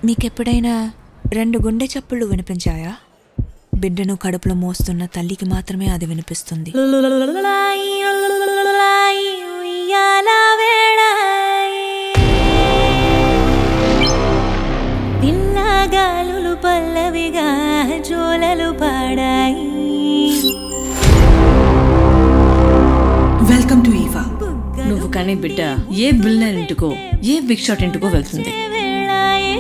మీకెప్పుడైనా రెండు గుండె చప్పుళ్ళు వినిపించాయా బిడ్డను కడుపులో మోస్తున్న తల్లికి మాత్రమే అది వినిపిస్తుంది పిల్లగాలులు పల్లవిగా జోలలు పాడాయి వెల్కమ్ టు ఈవా నువ్వు కానీ బిడ్డ ఏ బిల్డర్ ఇంటికో ఏ బిగ్ షాట్ ఇంటికో వెళ్తుంది వెళ్ళాయి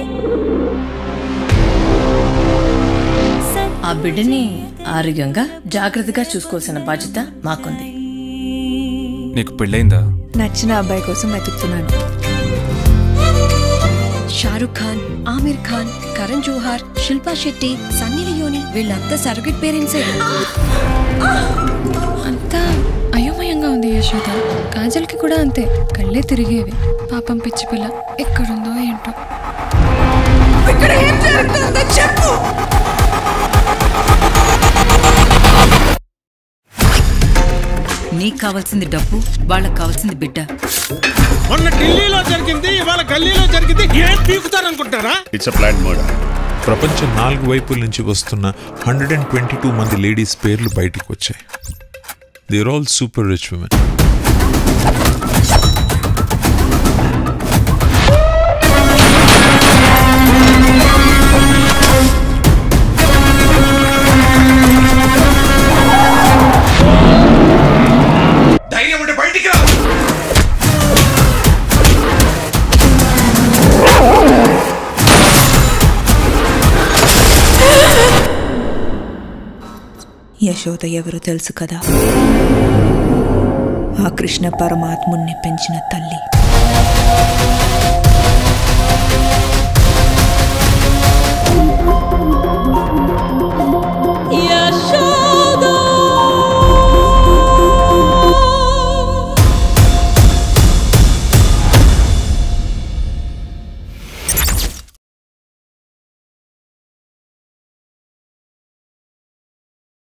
ఆ బిడ్డని ఆరోగ్యంగా జాగ్రత్తగా చూసుకోవాల్సిన బాధ్యత మాకుంది నీకు పెళ్ళైందా నచ్చిన అబ్బాయి కోసం వెతుకుతున్నాను షారుఖ్ ఖాన్ ఆమిర్ ఖాన్ కరణ్ జోహార్ శిల్పా శెట్టి సన్నీ లియోని వీళ్ళంతా సర్కిట్ పేరెంట్సే అంతా అయోమయంగా ఉంది యశోద కాజల్కి కూడా అంతే కళ్ళే తిరిగేవి పాపం పిచ్చి పిల్ల ఎక్కడుందో ఏంటో నీకు కావాల్సింది డబ్బు వాళ్ళకి కావాల్సింది బిడ్డ మొన్న ఢిల్లీలో జరిగింది ఇవాళ గల్లీలో జరిగింది ఏం పీకుతారనుకుంటారా ఇట్స్ అ ప్లాన్ మర్డర్ ప్రపంచం నాలుగు వైపుల నుంచి వస్తున్న హండ్రెడ్ అండ్ ట్వంటీ టూ మంది లేడీస్ పేర్లు బయటకు వచ్చాయి they're all super rich women ధైర్యం ఉంటే బయటికి రా యశోద ఎవరో తెలుసు కదా ఆ కృష్ణ పరమాత్ముణ్ణి పెంచిన తల్లి